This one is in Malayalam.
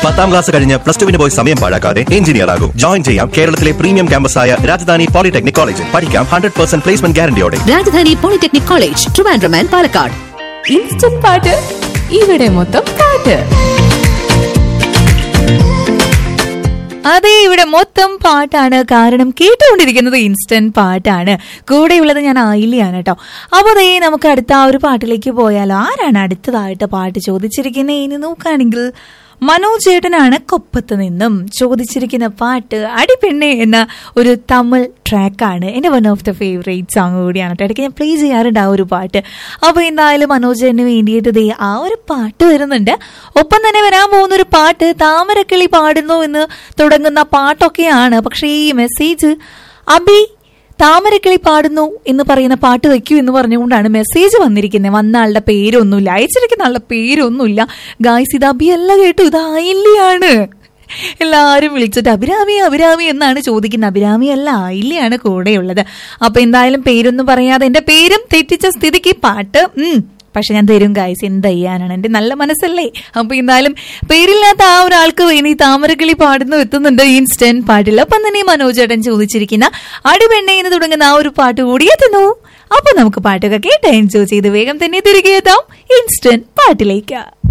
പത്താം ക്ലാസ് കഴിഞ്ഞ് പ്ലസ് ടുവിന് പോയി സമയം പാഴാക്കാതെ എഞ്ചിനീയർ ആകും ജോയിൻ ചെയ്യാം കേരളത്തിലെ പ്രീമിയം ക്യാമ്പസായ രാജധാനി പോളിടെക്നിക് കോളേജിൽ പഠിക്കാം ഹൺഡ്രഡ് പെർസെന്റ് പ്ലേസ്മെന്റ് ഗ്യാരണ്ടിയോടെ Rajdhani polytechnic college Trivandrum and Palakkad instant പാട്ട് ഇവിടെ മൊത്തം പാട്ട് അതെ ഇവിടെ മൊത്തം പാട്ടാണ് കാരണം കേട്ടുകൊണ്ടിരിക്കുന്നത് ഇൻസ്റ്റന്റ് പാട്ടാണ് കൂടെയുള്ളത് ഞാൻ ആയില്യാണ് കേട്ടോ അപ്പോൾ ദേ നമുക്ക് അടുത്ത ആ ഒരു പാട്ടിലേക്ക് പോയാലോ ആരാണ് അടുത്തതായിട്ട് പാട്ട് ചോദിച്ചിരിക്കുന്നത് ഇനി നോക്കുകയാണെങ്കിൽ മനോജ് ചേട്ടനാണ് കൊപ്പത്ത് നിന്നും ചോദിച്ചിരിക്കുന്ന പാട്ട് അടിപ്പെണ്ണെ എന്ന ഒരു തമിഴ് ട്രാക്കാണ് എൻ്റെ one of the favourite song കൂടിയാണ് കേട്ടോ ഇടയ്ക്ക് ഞാൻ പ്ലേ ചെയ്യാറുണ്ട് ആ ഒരു പാട്ട് അപ്പോൾ എന്തായാലും മനോജ് ചേട്ടന് വേണ്ടിയിട്ട് ദേ ആ ഒരു പാട്ട് വരുന്നുണ്ട് ഒപ്പം തന്നെ വരാൻ പോകുന്ന ഒരു പാട്ട് താമരക്കിളി പാടുന്നു എന്ന് തുടങ്ങുന്ന പാട്ടൊക്കെയാണ് പക്ഷേ ഈ മെസ്സേജ് അബി താമരക്കിളി പാടുന്നു എന്ന് പറയുന്ന പാട്ട് വെക്കൂ എന്ന് പറഞ്ഞുകൊണ്ടാണ് മെസ്സേജ് വന്നിരിക്കുന്നത് വന്ന ആളുടെ പേരൊന്നുമില്ല അയച്ചിരിക്കുന്ന ആളുടെ പേരൊന്നുമില്ല ഗായ്സ് ഇത് അബിയല്ല കേട്ടു ഇത് ആയില്യാണ് എല്ലാവരും വിളിച്ചിട്ട് അഭിരാമി അഭിരാമി എന്നാണ് ചോദിക്കുന്നത് അഭിരാമി അല്ല ആയില്യാണ് കൂടെയുള്ളത് അപ്പൊ എന്തായാലും പേരൊന്നും പറയാതെ എന്റെ പേരും തെറ്റിച്ച സ്ഥിതിക്ക് പാട്ട് ഉം പക്ഷെ ഞാൻ തരും ഗായ്സ് എന്ത് ചെയ്യാനാണ് എന്റെ നല്ല മനസ്സല്ലേ അപ്പൊ എന്തായാലും പേരില്ലാത്ത ആ ഒരാൾക്ക് വേണ്ടി താമരക്കിളി പാടുന്നു എത്തുന്നുണ്ട് ഇൻസ്റ്റന്റ് പാട്ടിൽ അപ്പം തന്നെ മനോജ് ചേട്ടൻ ചോദിച്ചിരിക്കുന്ന അടിപെണ്ണ എന്ന് തുടങ്ങുന്ന ആ ഒരു പാട്ട് കൂടി എത്തുന്നു അപ്പൊ നമുക്ക് പാട്ടൊക്കെ കേട്ട് എൻജോയ് ചെയ്ത് വേഗം തന്നെ തിരികെ എത്താം ഇൻസ്റ്റന്റ് പാട്ടിലേക്ക്